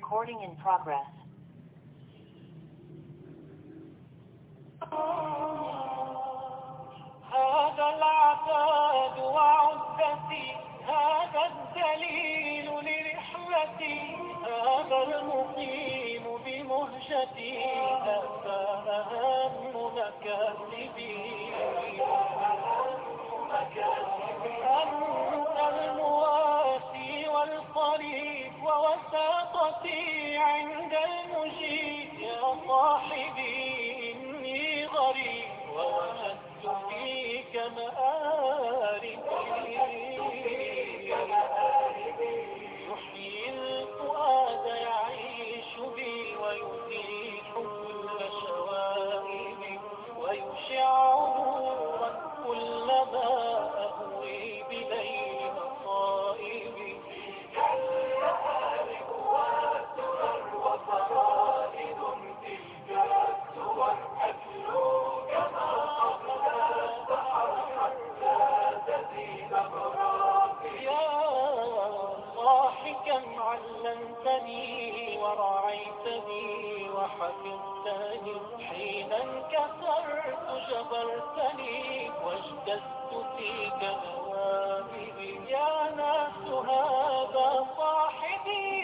Recording in progress. هذا العتاد وعدتي هذا الدليل لرحلتي هذا المقيم بمهجتي هذا أهم مكاسبي أنت المواسي والقريب ووساطتي عند المجيب يا صاحبي إني غريب ووجدت فيك مآربي يحيي الفؤاد يعيش بي ويزيح كل شوائبي ويشع نورا كلما أهوي بليل مصائبي يا ضاحكا علمتني ورعيتني وحفظتني حين انكسرت جبرتني واجتزت فيك نوابي يا ناس هذا صاحبي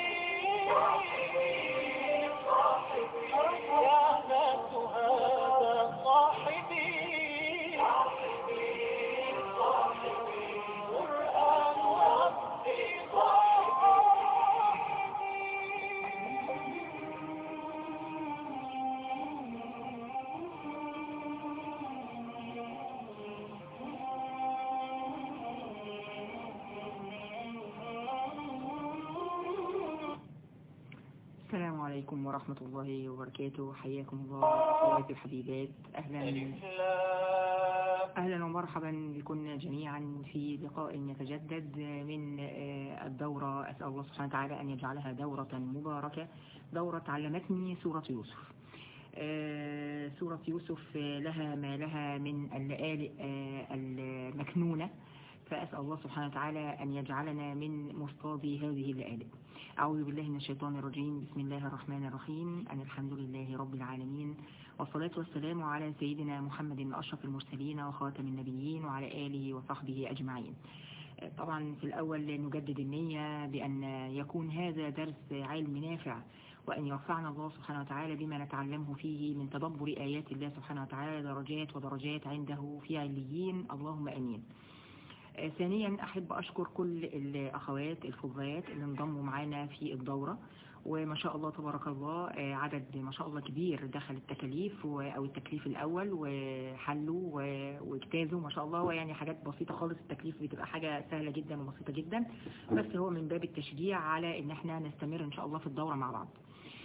يا ناس هذا صاحبي قرآن ربي السلام عليكم ورحمة الله وبركاته حياكم الله أخواتي الحبيبات أهلا أهلا ومرحبا بكم جميعا في لقاء يتجدد من آه، الدورة أسأل الله سبحانه وتعالى أن يجعلها دورة مباركة دورة علمتني سورة يوسف آه، سورة يوسف آه، لها ما لها من اللآلئ آه، المكنونة فأسأل الله سبحانه وتعالى أن يجعلنا من مصطادي هذه اللآلئ أعوذ بالله من الشيطان الرجيم بسم الله الرحمن الرحيم أن الحمد لله رب العالمين والصلاة والسلام على سيدنا محمد أشرف المرسلين وخاتم النبيين وعلى آله وصحبه أجمعين طبعا في الأول نجدد النية بأن يكون هذا درس علم نافع وأن يرفعنا الله سبحانه وتعالى بما نتعلمه فيه من تدبر آيات الله سبحانه وتعالى درجات ودرجات عنده في عليين اللهم أمين آه، ثانيا أحب أشكر كل الأخوات الفضليات اللي انضموا معانا في الدورة وما شاء الله تبارك الله آه، عدد ما شاء الله كبير دخل التكاليف و- أو التكليف الأول وحلوا و- واجتازوا ما شاء الله ويعني حاجات بسيطة خالص التكليف بتبقى حاجة سهلة جدا وبسيطة جدا بس هو من باب التشجيع على ان احنا نستمر ان شاء الله في الدورة مع بعض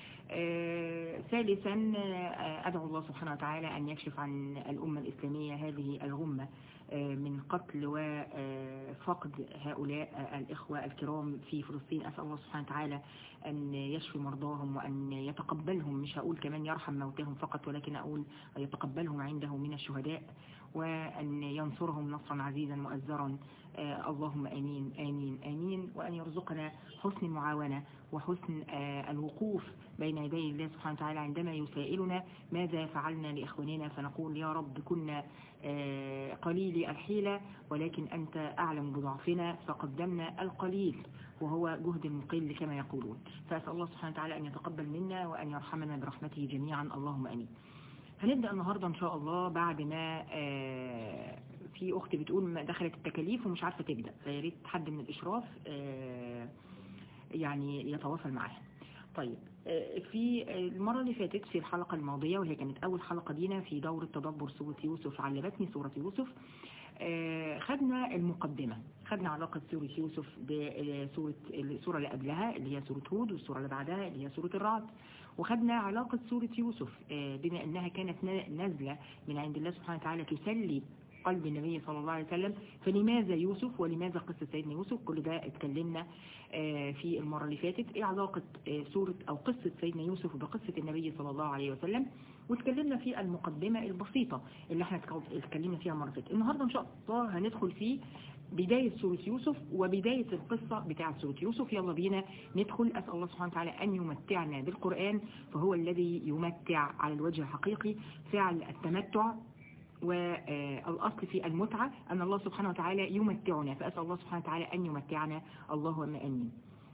آه، ثالثا آه، أدعو الله سبحانه وتعالى أن يكشف عن الأمة الإسلامية هذه الغمة آه، من قتل وفقد هؤلاء آه، الإخوة الكرام في فلسطين أسأل الله سبحانه وتعالى أن يشفي مرضاهم وأن يتقبلهم مش هقول كمان يرحم موتهم فقط ولكن أقول يتقبلهم عنده من الشهداء وأن ينصرهم نصرا عزيزا مؤزرا آه، اللهم آمين آمين آمين وأن يرزقنا حسن المعاونة وحسن آه، الوقوف بين يدي الله سبحانه وتعالى عندما يسائلنا ماذا فعلنا لإخواننا فنقول يا رب كنا آه، قليل الحيلة ولكن أنت أعلم بضعفنا فقدمنا القليل وهو جهد المقل كما يقولون فأسأل الله سبحانه وتعالى أن يتقبل منا وأن يرحمنا برحمته جميعا اللهم أمين هنبدأ النهاردة إن شاء الله بعد ما آه، في أخت بتقول ما دخلت التكاليف ومش عارفة تبدأ فيا ريت حد من الإشراف آه، يعني يتواصل معاها طيب آه، في المرة اللي فاتت في الحلقة الماضية وهي كانت أول حلقة لينا في دورة تدبر سورة يوسف علمتني سورة يوسف آه، خدنا المقدمة خدنا علاقة سورة يوسف بسورة السورة اللي قبلها اللي هي سورة هود والسورة اللي بعدها اللي هي سورة الرعد وخدنا علاقة سورة يوسف آه، بما أنها كانت نا- نازلة من عند الله سبحانه وتعالى تسلي قلب النبي صلى الله عليه وسلم فلماذا يوسف ولماذا قصة سيدنا يوسف كل ده اتكلمنا آه، في المرة اللي فاتت ايه علاقة آه، سورة او قصة سيدنا يوسف بقصة النبي صلى الله عليه وسلم واتكلمنا في المقدمة البسيطة اللي احنا اتكلمنا فيها المرة اللي فاتت النهاردة ان شاء الله هندخل في بداية سورة يوسف وبداية القصة بتاعة سورة يوسف يلا بينا ندخل أسأل الله سبحانه وتعالى أن يمتعنا بالقرآن فهو الذي يمتع على الوجه الحقيقي فعل التمتع والأصل في المتعة أن الله سبحانه وتعالى يمتعنا فأسأل الله سبحانه وتعالى أن يمتعنا اللهم أمين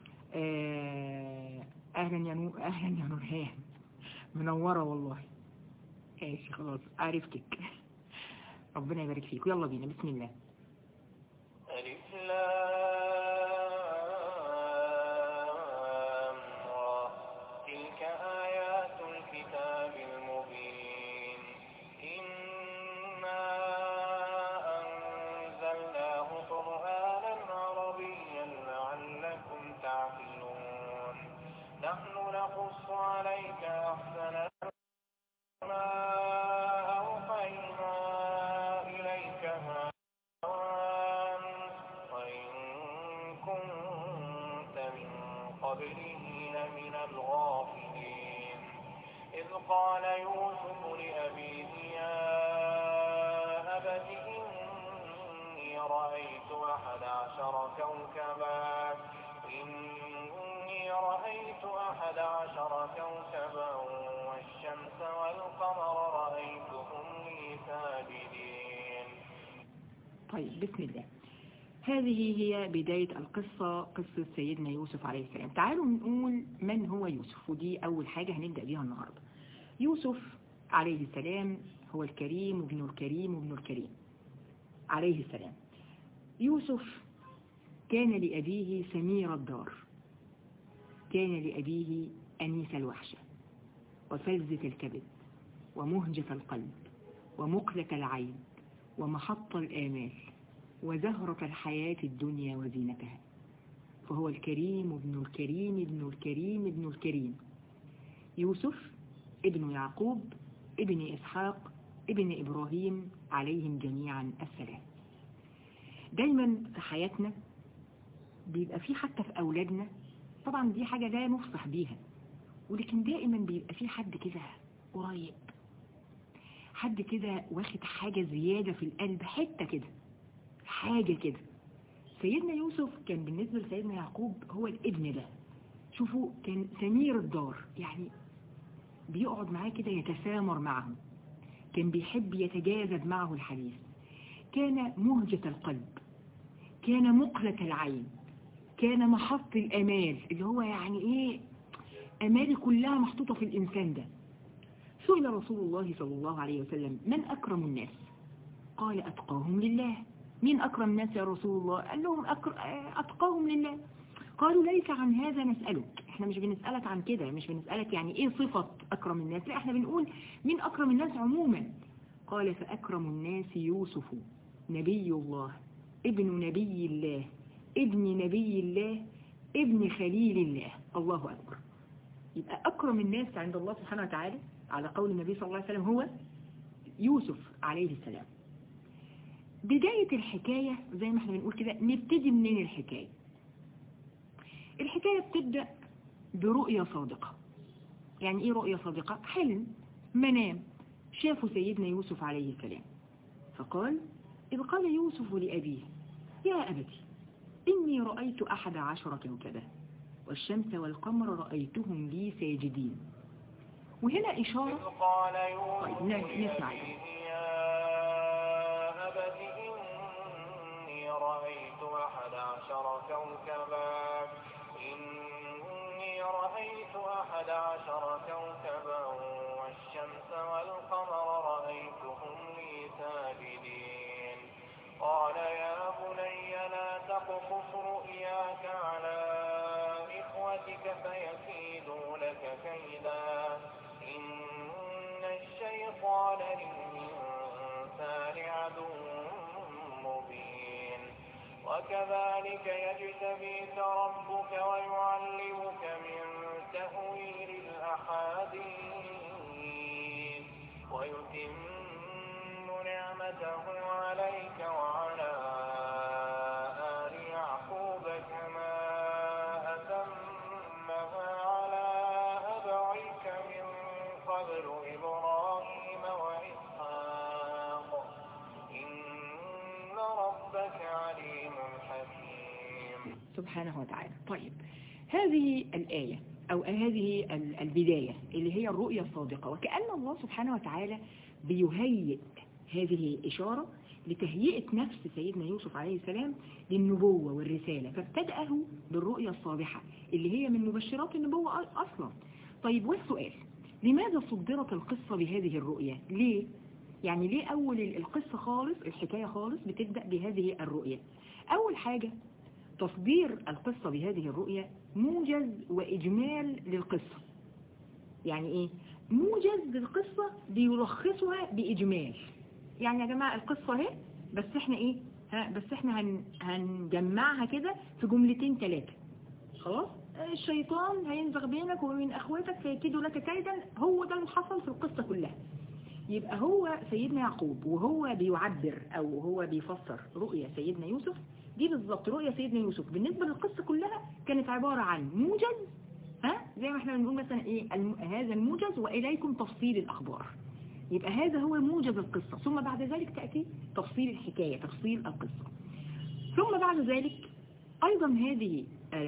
أهلا يا نور أهلا يا نورهان منورة والله ماشي خلاص عرفتك ربنا يبارك فيك يلا بينا بسم الله ألف لام را تلك آيات الكتاب المبين إنا أنزلناه قرآنا عربيا لعلكم تعقلون نحن نقص عليك أحسن ما أوحينا إليك هذا وإن كنت من قبله لمن الغافلين إذ قال يوسف لأبيه يا أبت إني رأيت أحد عشر كوكبا إني رأيت أحد عشر كوكبا والشمس والقمر رأيتهم لي ساجدين طيب بسم الله هذه هي بداية القصة قصة سيدنا يوسف عليه السلام تعالوا نقول من هو يوسف ودي أول حاجة هنبدأ بيها النهاردة يوسف عليه السلام هو الكريم وابن الكريم وابن الكريم عليه السلام يوسف كان لأبيه سمير الدار كان لأبيه أنيس الوحشة وفلذة الكبد ومهجة القلب ومقلة العين ومحط الآمال وزهرة الحياة الدنيا وزينتها فهو الكريم ابن الكريم ابن الكريم ابن الكريم يوسف ابن يعقوب ابن إسحاق ابن إبراهيم عليهم جميعا السلام دايما في حياتنا بيبقى في حتى في أولادنا طبعا دي حاجة لا نفصح بيها ولكن دائما بيبقى في حد كده قريب حد كده واخد حاجة زيادة في القلب حتة كده حاجة كده سيدنا يوسف كان بالنسبة لسيدنا يعقوب هو الابن ده شوفوا كان سمير الدار يعني بيقعد معاه كده يتسامر معه كان بيحب يتجاذب معه الحديث كان مهجة القلب كان مقلة العين كان محط الأمال اللي هو يعني إيه أمالي كلها محطوطة في الإنسان ده سئل رسول الله صلى الله عليه وسلم من أكرم الناس قال أتقاهم لله مين أكرم الناس يا رسول الله قال لهم أكر... أتقاهم لله قالوا ليس عن هذا نسألك احنا مش بنسألك عن كده مش بنسألك يعني ايه صفة أكرم الناس لا احنا بنقول مين أكرم الناس عموما قال فأكرم الناس يوسف نبي الله ابن نبي الله ابن نبي الله ابن خليل الله الله أكبر يبقى أكرم الناس عند الله سبحانه وتعالى على قول النبي صلى الله عليه وسلم هو يوسف عليه السلام بداية الحكاية زي ما احنا بنقول كده نبتدي منين الحكاية الحكاية بتبدأ برؤية صادقة يعني ايه رؤية صادقة حلم منام شافه سيدنا يوسف عليه السلام فقال إذ قال يوسف لأبيه يا أبتي إني رأيت أحد عشر كوكبا والشمس والقمر رأيتهم لي ساجدين وهنا إذ إشارة قال يوسف طيب ن- نسمع لأبيه يا أبت إني رأيت أحد عشر كوكبا إني رأيت أحد عشر كوكبا والشمس والقمر رأيتهم لي ساجدين قال يا بني لا تقصص رؤياك على إخوتك فيكيدوا لك كيدا إن الشيطان للإنسان عدو مبين وكذلك يجتبيك ربك ويعلمك من تأويل الأحاديث ويتم نعمته عليك وعلى آل يعقوب كما أتمها على أبعيك من قبل إبراهيم وإسحاق إن ربك عليم سبحانه وتعالى طيب هذه الآية أو هذه البداية اللي هي الرؤية الصادقة وكأن الله سبحانه وتعالى بيهيئ هذه إشارة لتهيئة نفس سيدنا يوسف عليه السلام للنبوة والرسالة فابتدأه بالرؤية الصالحة اللي هي من مبشرات النبوة أصلا طيب والسؤال لماذا صدرت القصة بهذه الرؤية ليه؟ يعني ليه أول القصة خالص الحكاية خالص بتبدأ بهذه الرؤية أول حاجة تصدير القصة بهذه الرؤية موجز وإجمال للقصة يعني إيه؟ موجز للقصة بيلخصها بإجمال يعني يا جماعة القصة اهي بس احنا ايه ها بس احنا هن هنجمعها كده في جملتين ثلاثة خلاص الشيطان هينزغ بينك وبين اخواتك فيكيدوا لك كيدا هو ده اللي حصل في القصة كلها يبقى هو سيدنا يعقوب وهو بيعبر او هو بيفسر رؤية سيدنا يوسف دي بالظبط رؤية سيدنا يوسف بالنسبة للقصة كلها كانت عبارة عن موجز ها زي ما احنا بنقول مثلا ايه هذا الموجز واليكم تفصيل الاخبار يبقى هذا هو موجز القصة ثم بعد ذلك تأتي تفصيل الحكاية تفصيل القصة ثم بعد ذلك أيضا هذه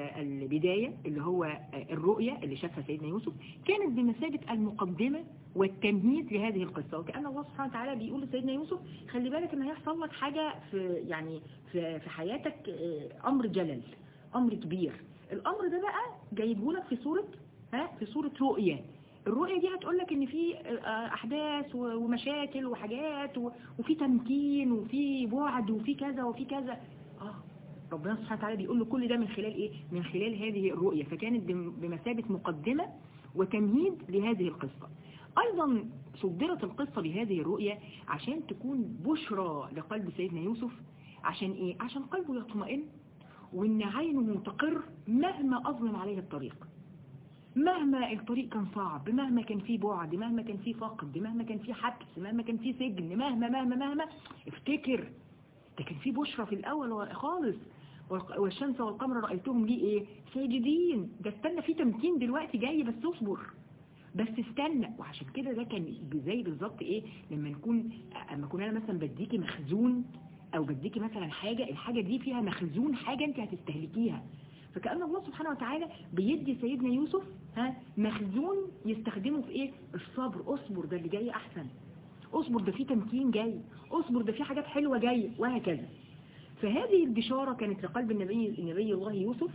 البداية اللي هو الرؤية اللي شافها سيدنا يوسف كانت بمثابة المقدمة والتمهيد لهذه القصة وكأن الله سبحانه وتعالى بيقول لسيدنا يوسف خلي بالك ان هيحصل لك حاجة في يعني في, في حياتك أمر جلل أمر كبير الأمر ده بقى جايبه لك في صورة ها في صورة رؤية الرؤية دي هتقول لك ان في احداث ومشاكل وحاجات وفي تمكين وفي بعد وفي كذا وفي كذا اه ربنا سبحانه وتعالى بيقول له كل ده من خلال ايه من خلال هذه الرؤية فكانت بمثابة مقدمة وتمهيد لهذه القصة ايضا صدرت القصة بهذه الرؤية عشان تكون بشرى لقلب سيدنا يوسف عشان ايه عشان قلبه يطمئن وان عينه تقر مهما اظلم عليه الطريق مهما الطريق كان صعب مهما كان فيه بعد مهما كان فيه فقد مهما كان فيه حبس مهما كان فيه سجن مهما مهما مهما افتكر ده كان فيه بشرى في الأول خالص والشمس والقمر رأيتهم ليه ايه ساجدين ده استنى فيه تمكين دلوقتي جاي بس اصبر بس استنى وعشان كده ده كان زي بالظبط ايه لما نكون اما اكون انا مثلا بديكي مخزون او بديكي مثلا حاجة الحاجة دي فيها مخزون حاجة انت هتستهلكيها فكأن الله سبحانه وتعالى بيدي سيدنا يوسف ها مخزون يستخدمه في ايه الصبر اصبر ده اللي جاي احسن اصبر ده في تمكين جاي اصبر ده في حاجات حلوة جاية وهكذا فهذه البشارة كانت لقلب النبي النبي الله يوسف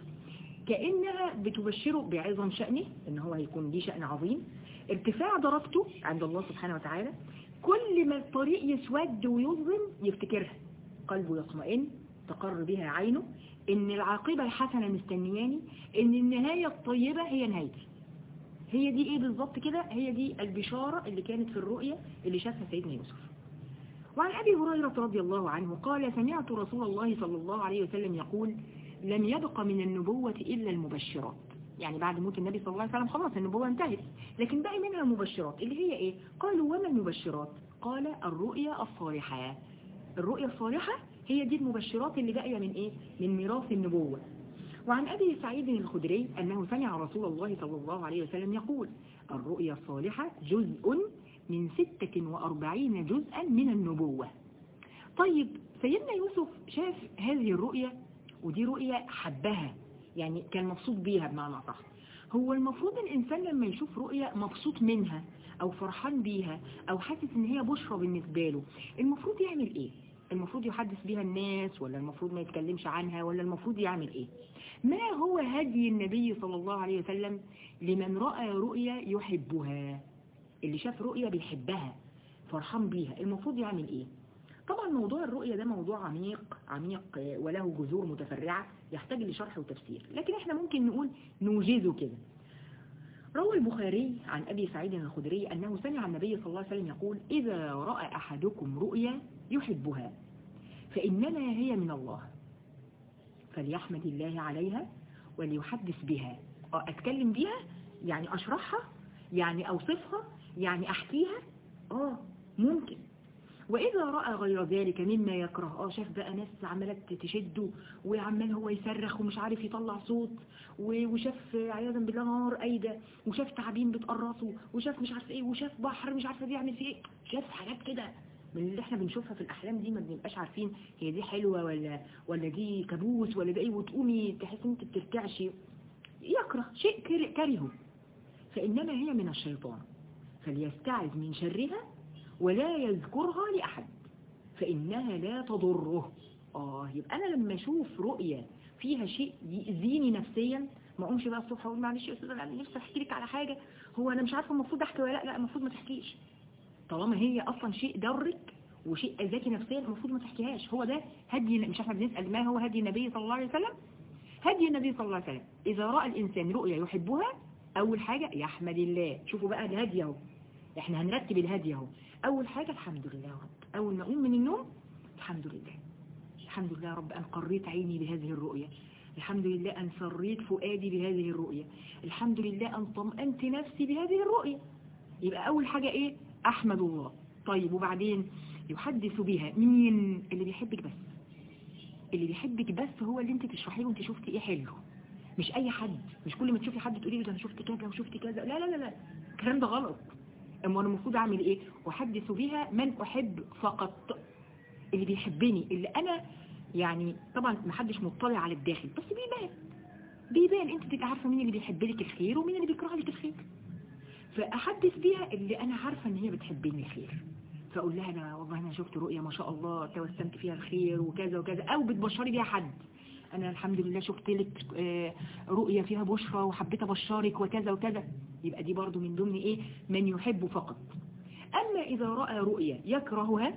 كأنها بتبشره بعظم شأنه ان هو هيكون ليه شأن عظيم ارتفاع درجته عند الله سبحانه وتعالى كل ما الطريق يسود ويظلم يفتكرها قلبه يطمئن تقر بها عينه ان العاقبة الحسنة مستنياني ان النهاية الطيبة هي نهايتي هي دي ايه بالظبط كده هي دي البشارة اللي كانت في الرؤية اللي شافها سيدنا يوسف وعن أبي هريرة رضي الله عنه قال سمعت رسول الله صلى الله عليه وسلم يقول لم يبق من النبوة إلا المبشرات يعني بعد موت النبي صلى الله عليه وسلم خلاص النبوة انتهت لكن باقي منها المبشرات اللي هي ايه قالوا وما المبشرات قال الرؤيا الصالحة الرؤيا الصالحة هي دي المبشرات اللي باقية من ايه من ميراث النبوة وعن أبي سعيد الخدري أنه سمع رسول الله صلى الله عليه وسلم يقول الرؤيا الصالحة جزء من ستة وأربعين جزءا من النبوة طيب سيدنا يوسف شاف هذه الرؤية ودي رؤية حبها يعني كان مبسوط بيها بمعنى صح هو المفروض الإنسان لما يشوف رؤية مبسوط منها أو فرحان بيها أو حاسس إن هي بشرى بالنسبة له المفروض يعمل إيه المفروض يحدث بيها الناس ولا المفروض ما يتكلمش عنها ولا المفروض يعمل ايه ما هو هدي النبي صلى الله عليه وسلم لمن رأى رؤيا يحبها اللي شاف رؤيا بيحبها فرحان بيها المفروض يعمل ايه طبعا موضوع الرؤية ده موضوع عميق عميق وله جذور متفرعة يحتاج لشرح وتفسير لكن احنا ممكن نقول نوجزه كده روى البخاري عن أبي سعيد الخدري أنه سمع النبي صلى الله عليه وسلم يقول إذا رأى أحدكم رؤيا يحبها فإنما هي من الله فليحمد الله عليها وليحدث بها أتكلم بها يعني أشرحها يعني أوصفها يعني أحكيها آه ممكن وإذا رأى غير ذلك مما يكره آه شاف بقى ناس عمالة تشده وعمال هو يصرخ ومش عارف يطلع صوت وشاف عياذا بالله نار أيدة وشاف تعابين بتقرصه وشاف مش عارف إيه وشاف بحر مش عارفه بيعمل فيه إيه شاف حاجات كده من اللي احنا بنشوفها في الأحلام دي ما بنبقاش عارفين هي دي حلوة ولا ولا دي كابوس ولا ده ايه وتقومي تحس ان انت بترتعشي يكره شيء كر- كرهه فإنما هي من الشيطان فليستعذ من شرها ولا يذكرها لأحد فإنها لا تضره آه يبقى أنا لما أشوف رؤية فيها شيء يأذيني نفسيا ما أقومش بقى الصبح أقول معلش يا أستاذ أنا نفسي أحكي لك على حاجة هو أنا مش عارفة المفروض أحكي ولا لا لا المفروض ما تحكيش طالما هي أصلا شيء ضرك وشيء أذاكي نفسيا المفروض ما تحكيهاش هو ده هدي مش احنا بنسأل ما هو هدي النبي صلى الله عليه وسلم هدي النبي صلى الله عليه وسلم إذا رأى الإنسان رؤيا يحبها أول حاجة يحمد الله شوفوا بقى الهدي اهو احنا هنرتب الهدي اهو أول حاجة الحمد لله يا رب أول ما أقوم من النوم الحمد لله الحمد لله يا رب أن قريت عيني بهذه الرؤية الحمد لله أن سريت فؤادي بهذه الرؤية الحمد لله أن طمأنت نفسي بهذه الرؤية يبقى أول حاجة إيه أحمد الله طيب وبعدين يحدث بها مين اللي بيحبك بس اللي بيحبك بس هو اللي انت تشرحي له انت شفتي ايه حلو مش اي حد مش كل ما تشوفي حد تقولي له ده انا شفت كذا وشفت كذا لا لا لا لا الكلام ده غلط اما انا المفروض اعمل ايه احدث بها من احب فقط اللي بيحبني اللي انا يعني طبعا ما حدش مطلع على الداخل بس بيبان بيبان انت تبقى عارفه مين اللي بيحب لك الخير ومين اللي بيكره لك الخير فاحدث بيها اللي انا عارفه ان هي بتحبني الخير فاقول لها انا والله انا شفت رؤيه ما شاء الله توسمت فيها الخير وكذا وكذا او بتبشري بيها حد انا الحمد لله شفت لك آه، رؤيه فيها بشرى وحبيت ابشرك وكذا وكذا يبقى دي برضو من ضمن ايه من يحب فقط اما اذا راى رؤيه يكرهها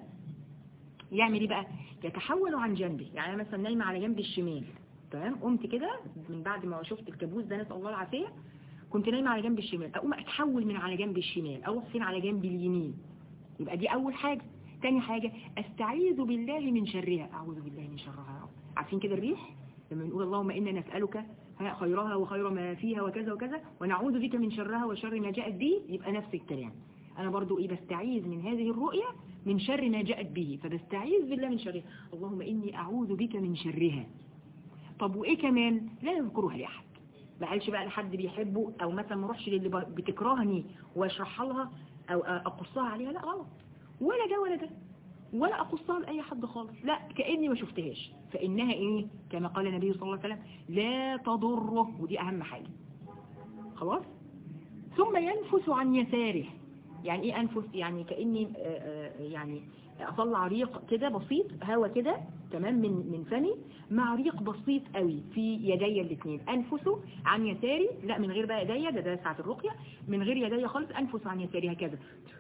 يعمل ايه بقى يتحول عن جنبه يعني أنا مثلا نايمه على جنب الشمال تمام قمت كده من بعد ما شفت الكابوس ده نسال الله العافيه كنت نايمه على جنب الشمال اقوم اتحول من على جنب الشمال اروح فين على جنب اليمين يبقى دي اول حاجه تاني حاجه استعيذ بالله من شرها اعوذ بالله من شرها يا رب عارفين كده الريح لما نقول اللهم انا نسالك ها خيرها وخير ما فيها وكذا وكذا ونعوذ بك من شرها وشر ما جاءت به يبقى نفس الكلام انا برضو ايه بستعيذ من هذه الرؤيا من شر ما جاءت به فبستعيذ بالله من شرها اللهم اني اعوذ بك من شرها طب وايه كمان لا يذكرها لاحد ما قالش بقى لحد بيحبه او مثلا ما اروحش للي ب- بتكرهني واشرحها لها او اقصها عليها لا غلط ولا ده ولا ده ولا اقصها لاي حد خالص لا كاني ما شفتهاش فانها ايه كما قال النبي صلى الله عليه وسلم لا تضره ودي اهم حاجه خلاص ثم ينفس عن يساره يعني ايه انفس يعني كاني آه، آه، يعني اطلع ريق كده بسيط هوا كده تمام من من فمي مع ريق بسيط قوي في يدي الاثنين انفسه عن يساري لا من غير بقى ايديا ده ده ساعه الرقيه من غير يدي خالص انفس عن يساري هكذا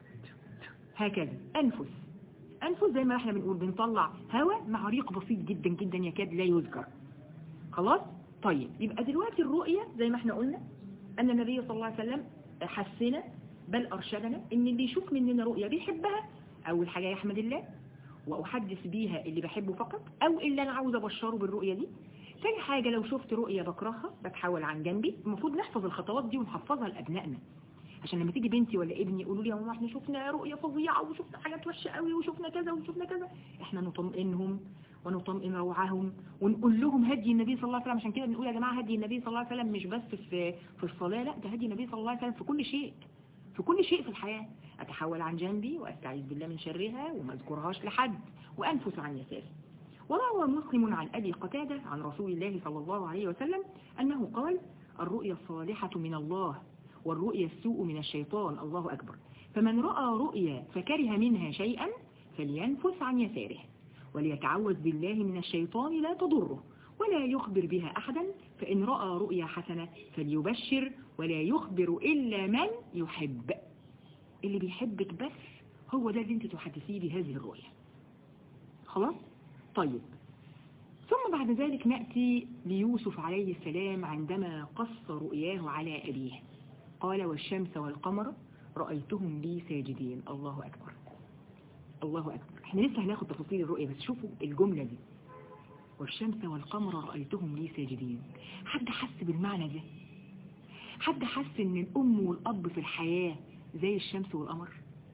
هكذا انفس انفس زي ما احنا بنقول بنطلع هوا مع ريق بسيط جدا جدا يكاد لا يذكر خلاص طيب يبقى دلوقتي الرؤية زي ما احنا قلنا أن النبي صلى الله عليه وسلم حسنا بل أرشدنا إن اللي يشوف مننا رؤية بيحبها أول حاجة يحمد الله وأحدث بيها اللي بحبه فقط أو اللي أنا عاوز أبشره بالرؤية دي تاني حاجة لو شفت رؤية بكرهها بتحول عن جنبي المفروض نحفظ الخطوات دي ونحفظها لأبنائنا عشان لما تيجي بنتي ولا ابني يقولوا لي يا ماما احنا شفنا رؤية فظيعة وشفنا حاجات وحشة قوي وشفنا كذا وشفنا كذا احنا نطمئنهم ونطمئن روعهم ونقول لهم هدي النبي صلى الله عليه وسلم عشان كده بنقول يا جماعة هدي النبي صلى الله عليه وسلم مش بس في في الصلاة لا ده هدي النبي صلى الله عليه وسلم في كل شيء في كل شيء في الحياة أتحول عن جنبي وأستعيذ بالله من شرها وما أذكرهاش لحد وأنفس عن يساري وروى مسلم عن أبي قتادة عن رسول الله صلى الله عليه وسلم أنه قال الرؤيا الصالحة من الله والرؤيا السوء من الشيطان الله أكبر فمن رأى رؤيا فكره منها شيئا فلينفس عن يساره وليتعوذ بالله من الشيطان لا تضره ولا يخبر بها أحدا فإن رأى رؤيا حسنة فليبشر ولا يخبر إلا من يحب اللي بيحبك بس هو ده اللي انت تحدثيه بهذه الرؤيا خلاص طيب ثم بعد ذلك نأتي ليوسف عليه السلام عندما قص رؤياه على أبيه قال والشمس والقمر رأيتهم لي ساجدين الله أكبر الله أكبر احنا لسه هناخد تفاصيل الرؤية بس شوفوا الجملة دي والشمس والقمر رأيتهم لي ساجدين حد حس بالمعنى ده حد حس ان الأم والأب في الحياة زي الشمس والقمر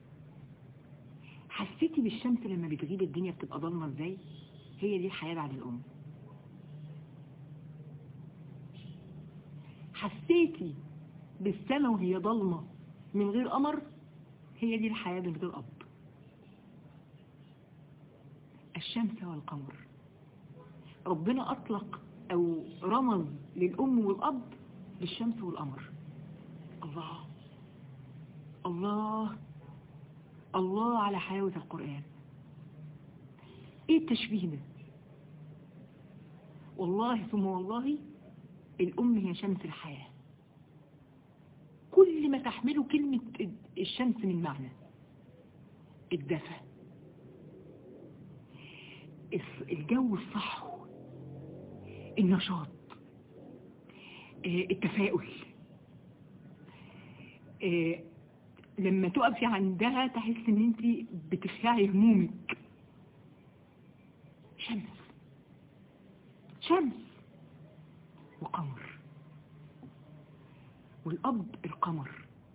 حسيتي بالشمس لما بتغيب الدنيا بتبقى ضلمة ازاي هي دي الحياة بعد الأم حسيتي بالسماء وهي ضلمة من غير قمر هي دي الحياة من غير أب الشمس والقمر ربنا أطلق أو رمز للأم والأب بالشمس والقمر الله الله الله على حلاوة القرآن ايه التشبيه ده والله ثم والله الأم هي شمس الحياة كل ما تحمله كلمة الشمس من معنى الدفى الجو الصحو النشاط التفاؤل لما تقفي عندها تحس ان انت بتخلعي همومك شمس شمس وقمر والأب القمر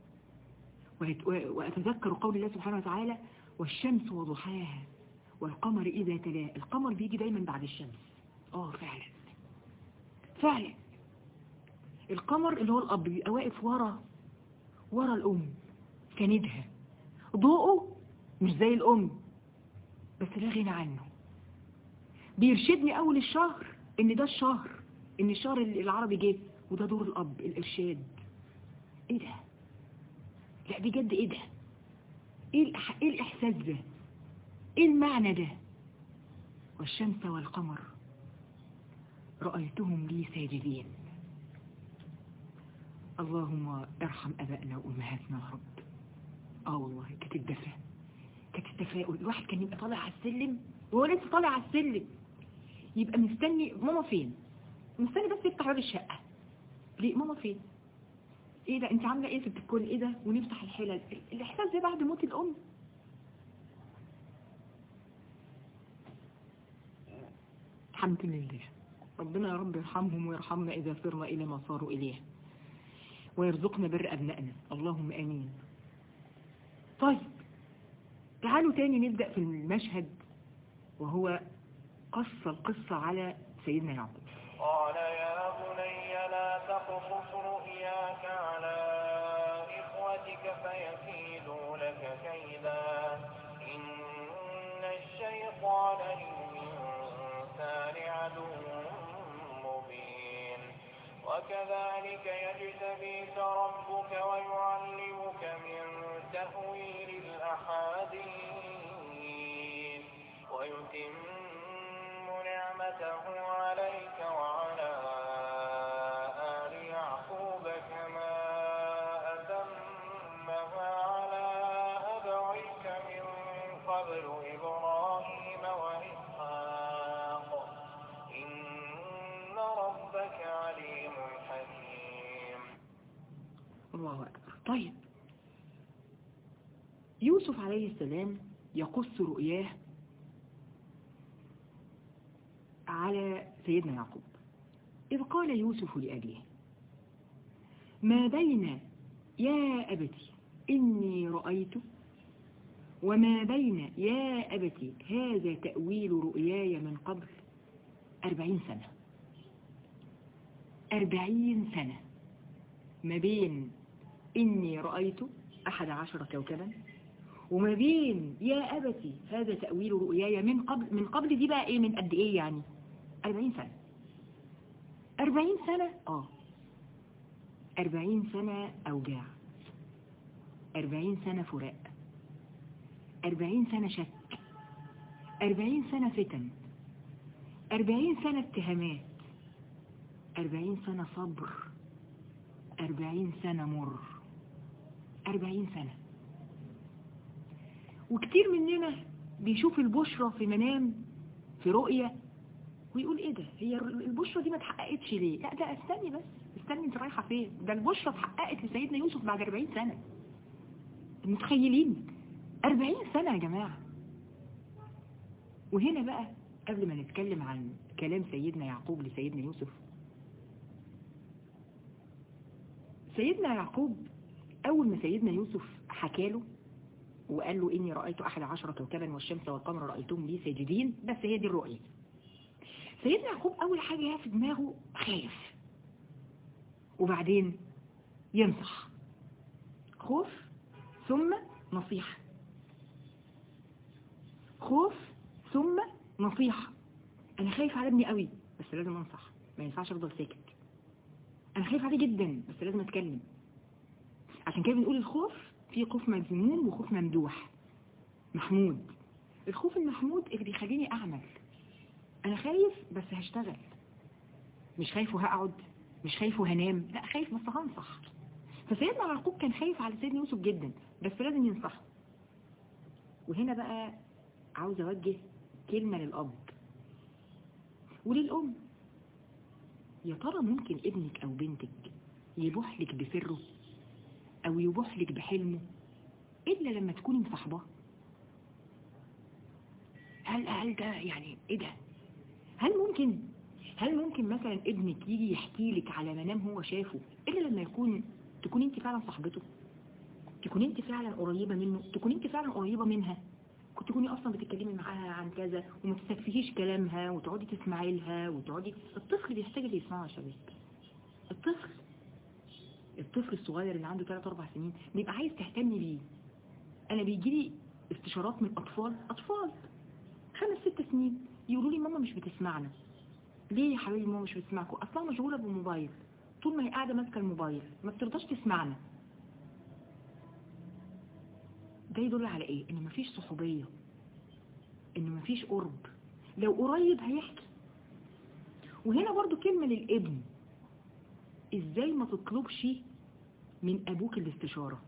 وأتذكر قول الله سبحانه وتعالى والشمس وضحاها والقمر إذا تلاه القمر بيجي دايما بعد الشمس آه فعلا فعلا القمر اللي هو الأب بيبقى واقف ورا ورا الأم كندها ضوءه مش زي الأم بس لا غنى عنه بيرشدني أول الشهر إن ده الشهر إن الشهر العربي جه وده دور الأب الإرشاد إيه ده لا بجد إيه ده إيه, الأح... إيه الإحساس ده إيه المعنى ده والشمس والقمر رأيتهم لي ساجدين اللهم ارحم أبائنا وأمهاتنا يا رب آه والله كانت الدفى كانت التفاؤل الواحد كان يبقى طالع على السلم وهو لسه طالع على السلم يبقى مستني ماما فين مستني بس يفتح باب الشقة ليه ماما فين ايه ده انت عامله ايه في الكل ايه ده ونفتح الحلل الاحساس ده بعد موت الام الحمد لله ربنا يا رب يرحمهم ويرحمنا اذا صرنا الى ما صاروا اليه ويرزقنا بر ابنائنا اللهم امين طيب تعالوا تاني نبدأ في المشهد وهو قص القصة على سيدنا يعقوب قال يا بني لا تقصص رؤياك على إخوتك فيكيدوا لك كيدا إن الشيطان للإنسان عدو مبين وكذلك يجتبيك ربك ويعلمك من تأويل الأحاديث ويتم نعمته عليك وعلى آل يعقوب كما أتمها على أبويك من قبل إبراهيم وإسحاق إن ربك عليم حكيم الله أكبر طيب يوسف عليه السلام يقص رؤياه على سيدنا يعقوب إذ قال يوسف لأبيه ما بين يا أبتي إني رأيت وما بين يا أبتي هذا تأويل رؤياي من قبل أربعين سنة أربعين سنة ما بين إني رأيت أحد عشر كوكبا وما بين يا أبتي هذا تأويل رؤياي من قبل من قبل دي بقى إيه من قد إيه يعني أربعين سنة أربعين سنة آه أربعين سنة أوجاع أربعين سنة فراق أربعين سنة شك أربعين سنة فتن أربعين سنة اتهامات أربعين سنة صبر أربعين سنة مر أربعين سنة وكتير مننا بيشوف البشرة في منام في رؤية ويقول ايه ده هي البشرة دي ما اتحققتش ليه لا ده استني بس استني انت رايحة فين ده البشرة اتحققت لسيدنا يوسف بعد 40 سنة متخيلين 40 سنة يا جماعة وهنا بقى قبل ما نتكلم عن كلام سيدنا يعقوب لسيدنا يوسف سيدنا يعقوب أول ما سيدنا يوسف حكاله وقال له إني رأيت أحد عشر كوكبا والشمس والقمر رأيتهم لي ساجدين بس هي دي الرؤية سيدنا يعقوب أول حاجة في دماغه خايف وبعدين ينصح خوف ثم نصيحة خوف ثم نصيحة انا خايف على ابني قوي بس لازم انصح ما ينفعش افضل ساكت انا خايف عليه جدا بس لازم اتكلم عشان كده بنقول الخوف في خوف مذموم وخوف ممدوح محمود الخوف المحمود اللي بيخليني اعمل انا خايف بس هشتغل مش خايف وهقعد مش خايف وهنام لا خايف بس هنصح فسيدنا يعقوب كان خايف على سيدنا يوسف جدا بس لازم ينصحه وهنا بقى عاوز اوجه كلمة للأب وللأم يا ترى ممكن ابنك أو بنتك يبوح لك بسره أو يبوح لك بحلمه إلا لما تكوني مصاحباه هل هل ده يعني إيه ده هل ممكن هل ممكن مثلا ابنك يجي يحكي لك على منام هو شافه إلا لما يكون تكون انت فعلا صاحبته تكون انت فعلا قريبة منه تكون انت فعلا قريبة منها كنت تكوني اصلا بتتكلمي معاها عن كذا وما تستكفيش كلامها وتقعدي تسمعي لها وتقعدي الطفل بيحتاج اللي يسمعه يا شباب الطفل الطفل الصغير اللي عنده 3 4 سنين بيبقى عايز تهتمي بيه انا بيجي لي استشارات من اطفال اطفال خمس ست سنين يقولوا لي ماما مش بتسمعنا ليه يا حبيبي ماما مش بتسمعكم اصلا مشغوله بالموبايل طول ما هي قاعده ماسكه الموبايل ما بترضاش تسمعنا ده يدل على ايه ان مفيش صحوبيه ان مفيش قرب لو قريب هيحكي وهنا برضو كلمه للابن ازاي ما تطلبش من ابوك الاستشاره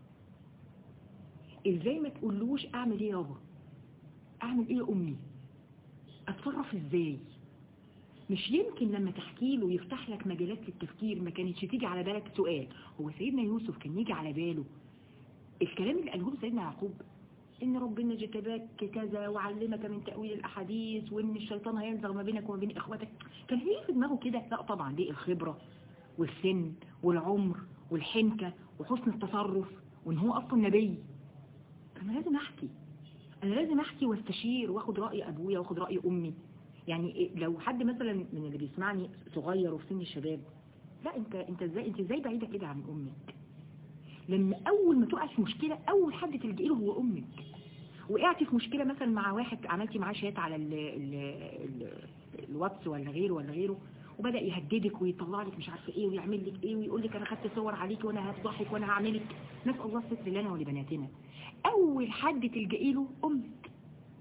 ازاي ما تقولوش اعمل ايه يابا اعمل ايه يا امي اتصرف ازاي مش يمكن لما تحكي له يفتح لك مجالات للتفكير ما كانتش تيجي على بالك سؤال هو سيدنا يوسف كان يجي على باله الكلام اللي قاله سيدنا يعقوب ان ربنا جتباك كذا وعلمك من تأويل الاحاديث وان الشيطان هينزغ ما بينك وما بين اخواتك كان هي في دماغه كده لا طبعا دي الخبرة والسن والعمر والحنكة وحسن التصرف وان هو اصلا نبي فانا لازم احكي انا لازم احكي واستشير واخد رأي ابويا واخد رأي امي يعني لو حد مثلا من اللي بيسمعني صغير وفي سن الشباب لا انت انت ازاي انت ازاي بعيده كده عن امك لما اول ما تقع في مشكله اول حد تلجئي له هو امك وقعتي في مشكله مثلا مع واحد عملتي معاه شات على ال ال ال الواتس ولا غيره ولا غيره وبدا يهددك ويطلع لك مش عارفه ايه ويعمل لك ايه ويقول لك انا خدت صور عليك وانا هفضحك وانا هعملك نسال الله الستر لنا ولبناتنا اول حد تلجئي له امك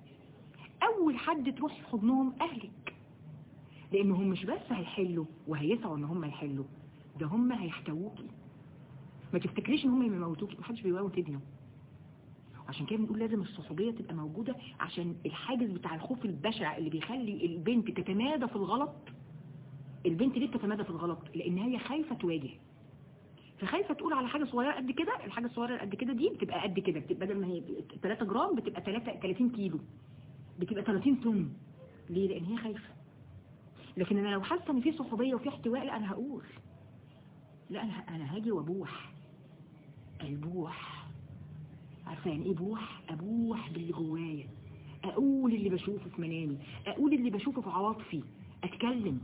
اول حد تروح في حضنهم اهلك لانهم مش بس هيحلوا وهيسعوا ان هم يحلوا ده هم هيحتووكي ما تفتكريش ان هم يموتوكي محدش بيموت ابنه عشان كده بنقول لازم الصحوبية تبقى موجودة عشان الحاجز بتاع الخوف البشع اللي بيخلي البنت تتمادى في الغلط البنت ليه بتتمادى في الغلط لان هي خايفة تواجه فخايفة تقول على حاجة صغيرة قد كده الحاجة الصغيرة قد كده دي بتبقى قد كده بتبقى بدل ما هي 3 جرام بتبقى 3 30 كيلو بتبقى 30 طن ليه لان هي خايفة لكن انا لو حاسه ان في صحوبيه وفي احتواء لا انا هقول لا انا انا هاجي وابوح البوح عارفه يعني ايه بوح ابوح باللي جوايا اقول اللي بشوفه في منامي اقول اللي بشوفه في عواطفي اتكلم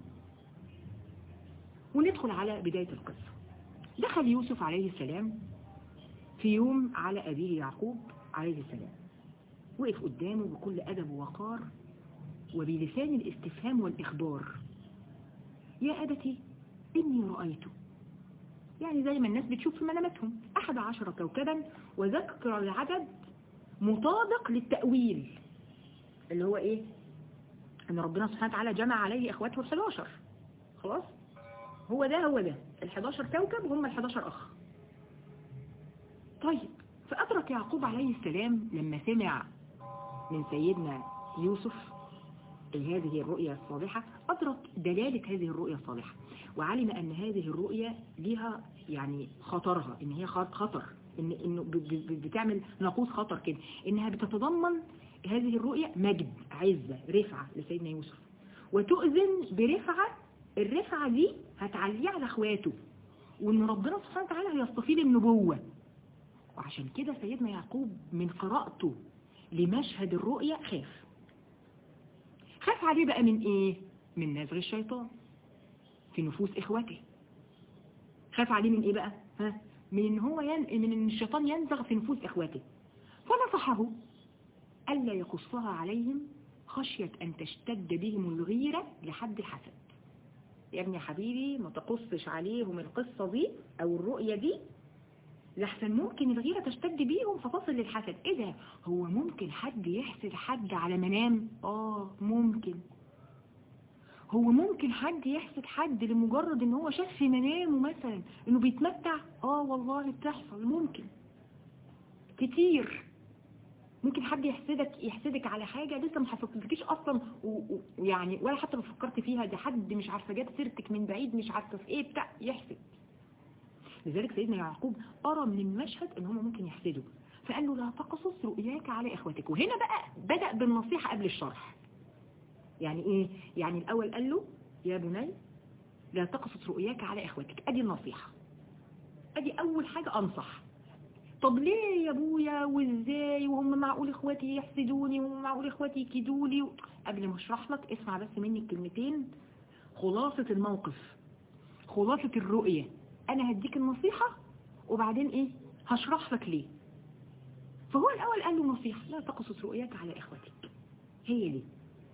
وندخل على بداية القصة دخل يوسف عليه السلام في يوم على أبيه يعقوب عليه السلام وقف قدامه بكل أدب ووقار وبلسان الاستفهام والإخبار يا أبتي إني رأيته يعني زي ما الناس بتشوف في منامتهم أحد عشر كوكبا وذكر العدد مطابق للتأويل اللي هو إيه أن ربنا سبحانه وتعالى جمع عليه إخواته الحداشر خلاص هو ده هو ده الحداشر كوكب هم الحداشر أخ طيب فأدرك يعقوب عليه السلام لما سمع من سيدنا يوسف هذه الرؤية الصالحة أدرك دلالة هذه الرؤية الصالحة وعلم أن هذه الرؤية لها يعني خطرها إن هي خطر إن إنه بتعمل ناقوس خطر كده إنها بتتضمن هذه الرؤية مجد عزة رفعة لسيدنا يوسف وتؤذن برفعة الرفعة دي هتعليه على اخواته وان ربنا سبحانه وتعالى هيصطفيه للنبوة وعشان كده سيدنا يعقوب من قراءته لمشهد الرؤية خاف خاف عليه بقى من ايه من نزغ الشيطان في نفوس اخوته خاف عليه من ايه بقى ها من ان هو ين... من ان الشيطان ينزغ في نفوس اخواته فنصحه الا يقصها عليهم خشية أن تشتد بهم الغيرة لحد الحسد يا ابني حبيبي ما تقصش عليهم القصة دي أو الرؤية دي لحسن ممكن الغيرة تشتد بيهم فتصل للحسد ايه ده هو ممكن حد يحسد حد على منام اه ممكن هو ممكن حد يحسد حد لمجرد ان هو شاف في منامه مثلا انه بيتمتع اه والله بتحصل ممكن كتير ممكن حد يحسدك يحسدك على حاجة لسه ما حصلتلكيش اصلا ويعني ولا حتى ما فكرت فيها ده حد مش عارفه جاب سيرتك من بعيد مش عارفه في ايه بتاع يحسد لذلك سيدنا يعقوب أرى من المشهد ان هم ممكن يحسدوا فقال له لا تقصص رؤياك على إخوتك وهنا بقى بدأ بالنصيحة قبل الشرح يعني إيه؟ يعني الأول قال له يا بني لا تقصص رؤياك على إخوتك أدي النصيحة أدي أول حاجة أنصح طب ليه يا ابويا وازاي وهم معقول اخواتي يحسدوني وهم معقول اخواتي يكيدولي و... قبل ما اشرح لك اسمع بس مني الكلمتين خلاصة الموقف خلاصة الرؤية انا هديك النصيحة وبعدين ايه هشرح لك ليه فهو الاول قال له نصيحة لا تقصص رؤياك على اخوتك هي دي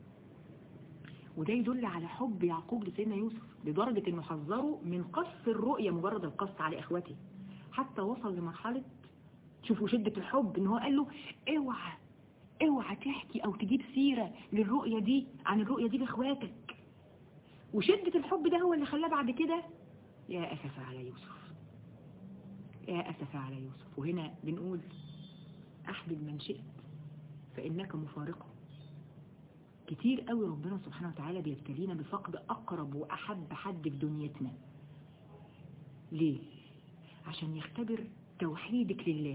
وده يدل على حب يعقوب لسيدنا يوسف لدرجة انه حذره من قص الرؤية مجرد القص على اخوته حتى وصل لمرحلة شوفوا شدة الحب ان هو قال له اوعى اوعى تحكي او تجيب سيرة للرؤية دي عن الرؤية دي لاخواتك وشدة الحب ده هو اللي خلاه بعد كده يا أسف على يوسف يا أسف على يوسف وهنا بنقول أحبب من شئت فإنك مفارقه كتير قوي ربنا سبحانه وتعالى بيبتلينا بفقد أقرب وأحب حد في دنيتنا ليه؟ عشان يختبر توحيدك لله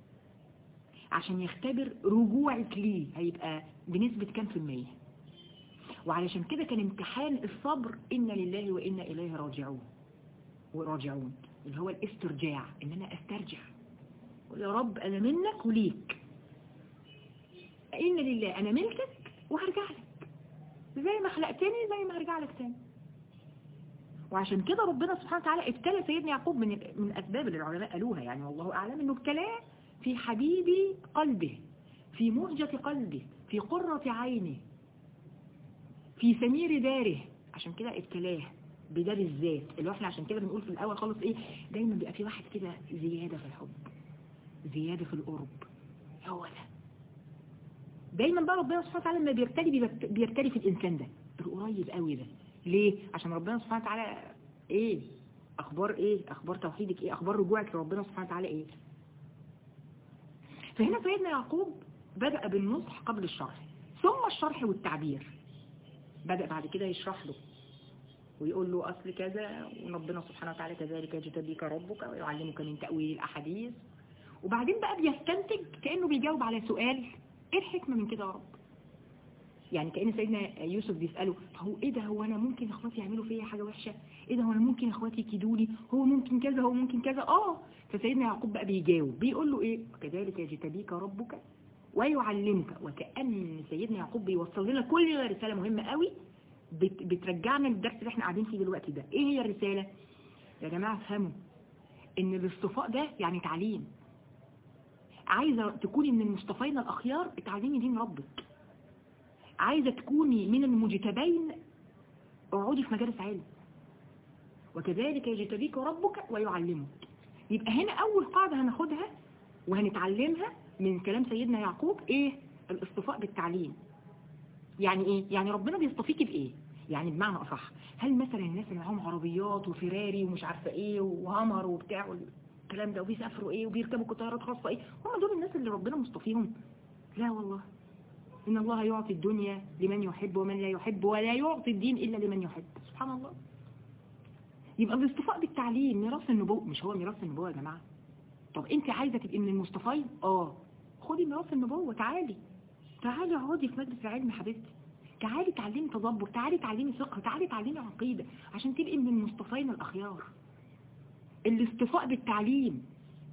عشان يختبر رجوعك ليه هيبقى بنسبة كام في المية وعلشان كده كان امتحان الصبر إن لله وإنا إليه راجعون وراجعون اللي هو الاسترجاع ان انا استرجع يا رب انا منك وليك ان لله انا ملكك وهرجع لك زي ما خلقتني زي ما هرجع لك تاني وعشان كده ربنا سبحانه وتعالى ابتلى سيدنا يعقوب من من اسباب اللي العلماء قالوها يعني والله اعلم انه ابتلاه في حبيب قلبه في مهجة قلبه في قرة عينه في سمير داره عشان كده ابتلاه بده بالذات اللي هو احنا عشان كده بنقول في الاول خالص ايه دايما بيبقى في واحد كده زيادة في الحب زيادة في القرب هو ده دايما بقى ربنا سبحانه وتعالى لما بيرتلي بيرتلي في الانسان ده القريب قوي ده ليه عشان ربنا سبحانه وتعالى ايه اخبار ايه اخبار توحيدك ايه اخبار رجوعك لربنا سبحانه وتعالى ايه فهنا سيدنا يعقوب بدأ بالنصح قبل الشرح ثم الشرح والتعبير بدأ بعد كده يشرح له ويقول له أصل كذا وربنا سبحانه وتعالى كذلك يجتبيك ربك ويعلمك من تأويل الأحاديث وبعدين بقى بيستنتج كأنه بيجاوب على سؤال ايه الحكمة من كده يا رب يعني كأن سيدنا يوسف بيسأله هو ايه ده هو انا ممكن اخواتي يعملوا فيا حاجة وحشة ايه ده هو انا ممكن اخواتي يكيدولي هو ممكن كذا هو ممكن كذا اه فسيدنا يعقوب بقى بيجاوب بيقول له ايه كذلك يجتبيك ربك ويعلمك وكأن سيدنا يعقوب بيوصل لنا كل رسالة مهمة قوي بترجعنا للدرس اللي احنا قاعدين فيه دلوقتي ده ايه هي الرسالة يا جماعة افهموا ان الاصطفاء ده يعني تعليم عايزة تكوني من المصطفين الأخيار اتعلمي دين ربك عايزة تكوني من المجتبين اقعدي في مجالس علم وكذلك يجتبيك ربك ويعلمك يبقى هنا أول قاعدة هناخدها وهنتعلمها من كلام سيدنا يعقوب ايه الاصطفاء بالتعليم يعني ايه يعني ربنا بيصطفيكي بايه يعني بمعنى اصح هل مثلا الناس اللي معاهم عربيات وفراري ومش عارفه ايه وهامر وبتاع الكلام ده وبيسافروا ايه وبيركبوا طيارات خاصه ايه هم دول الناس اللي ربنا مصطفيهم لا والله ان الله يعطي الدنيا لمن يحب ومن لا يحب ولا يعطي الدين الا لمن يحب سبحان الله يبقى الاصطفاء بالتعليم ميراث النبوة مش هو ميراث النبوة يا جماعة طب انت عايزة تبقي من المصطفين اه خدي ميراث النبوة تعالي تعالي اقعدي في مجلس العلم حبيبتي تعالي تعلمي تدبر تعالي تعلمي فقه تعالي تعلمي عقيدة عشان تبقي من المصطفين الأخيار الاصطفاء بالتعليم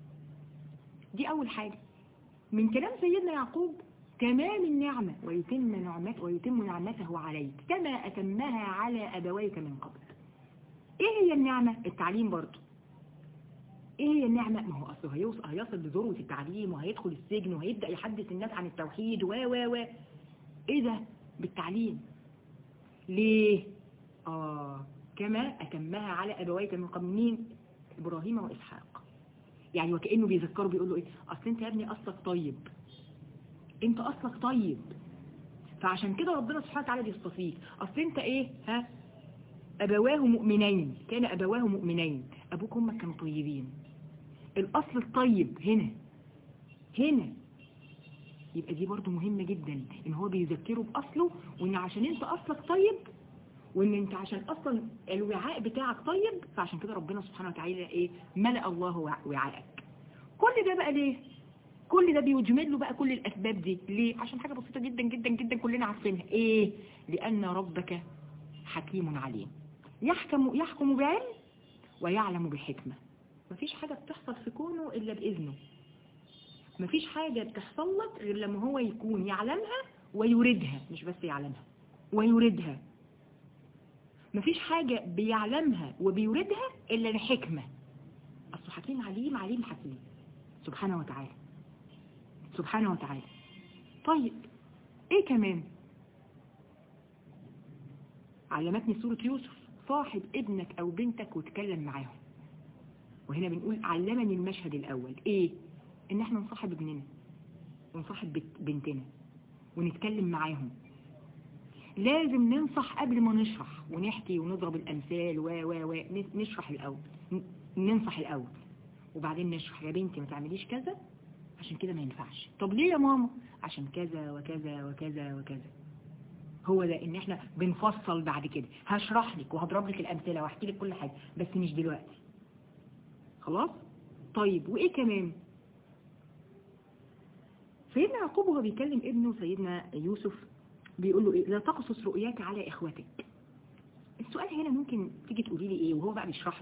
دي أول حاجة من كلام سيدنا يعقوب تمام النعمة ويتم نعمته ويتم نعمته عليك كما أتمها على أبويك من قبل إيه هي النعمة؟ التعليم برضه ايه هي النعمة ما هو اصله هيوصل هيصل لذروة التعليم وهيدخل السجن وهيبدأ يحدث الناس عن التوحيد و و و ايه ده بالتعليم ليه آه كما أتمها على أبويك من قبل مين إبراهيم وإسحاق يعني وكأنه بيذكره بيقول له إيه أصل أنت يا ابني أصلك طيب أنت أصلك طيب فعشان كده ربنا سبحانه وتعالى بيصطفيك أصل أنت إيه ها أبواه مؤمنين كان أبواه مؤمنين أبوك وأمك كانوا طيبين الأصل الطيب هنا هنا يبقى دي برضو مهمة جدا ان هو بيذكره بأصله وان عشان انت أصلك طيب وان انت عشان اصلا الوعاء بتاعك طيب فعشان كده ربنا سبحانه وتعالى ايه ملأ الله وعاءك كل ده بقى ليه كل ده بيجمل له بقى كل الاسباب دي ليه عشان حاجة بسيطة جدا جدا جدا كلنا عارفينها ايه لان ربك حكيم عليم يحكم يحكم بعلم ويعلم بحكمة مفيش حاجة بتحصل في كونه الا باذنه مفيش حاجة بتحصل لك غير لما هو يكون يعلمها ويريدها مش بس يعلمها ويريدها مفيش حاجة بيعلمها وبيوردها إلا لحكمة أصل حكيم عليم عليم حكيم سبحانه وتعالى سبحانه وتعالى طيب إيه كمان علمتني سورة يوسف صاحب ابنك أو بنتك وتكلم معاهم وهنا بنقول علمني المشهد الأول إيه إن احنا نصاحب ابننا ونصاحب بنتنا ونتكلم معاهم لازم ننصح قبل ما نشرح ونحكي ونضرب الأمثال و و و نشرح الأول ننصح الأول وبعدين نشرح يا بنتي ما تعمليش كذا عشان كده ما ينفعش طب ليه يا ماما عشان كذا وكذا وكذا وكذا هو ده ان احنا بنفصل بعد كده هشرح لك وهضرب لك الأمثلة واحكي لك كل حاجة بس مش دلوقتي خلاص طيب وايه كمان سيدنا يعقوب وهو بيكلم ابنه سيدنا يوسف بيقول له إيه لا تقصص رؤياك على إخوتك السؤال هنا ممكن تيجي تقولي لي إيه وهو بقى بيشرح